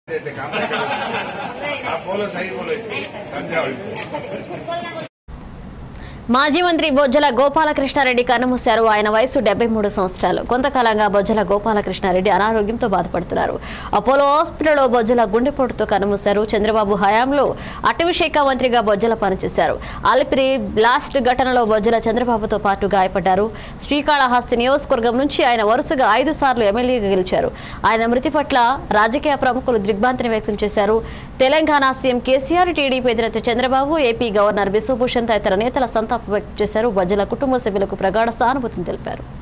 देते काम नहीं करते आप बोलो सही बोलो इसको समझाओ इनको మాజీ మంత్రి బొజ్జల గోపాలకృష్ణారెడ్డి కన్నుమూశారు ఆయన వయసు డెబ్బై మూడు సంవత్సరాలు కొంతకాలంగా బొజ్జల గోపాలకృష్ణారెడ్డి అనారోగ్యంతో బాధపడుతున్నారు అపోలో హాస్పిటల్లో బొజ్జల గుండెపోటుతో కన్నుమూశారు చంద్రబాబు హయాంలో అటవీ శాఖ మంత్రిగా బొజ్జల పనిచేశారు అలిపిరి బ్లాస్ట్ ఘటనలో బొజ్జల చంద్రబాబుతో పాటు గాయపడ్డారు శ్రీకాళహస్తి నియోజకవర్గం నుంచి ఆయన వరుసగా ఐదు సార్లు ఎమ్మెల్యేగా గెలిచారు ఆయన మృతి పట్ల రాజకీయ ప్రముఖులు దిగ్భ్రాంతిని వ్యక్తం చేశారు తెలంగాణ సీఎం కేసీఆర్ టీడీపీ అధినేత చంద్రబాబు ఏపీ గవర్నర్ బిశ్వభూషణ్ తదితర నేతల సంతాపం వ్యక్తం చేశారు బజ్జల కుటుంబ సభ్యులకు ప్రగాఢ సానుభూతిని తెలిపారు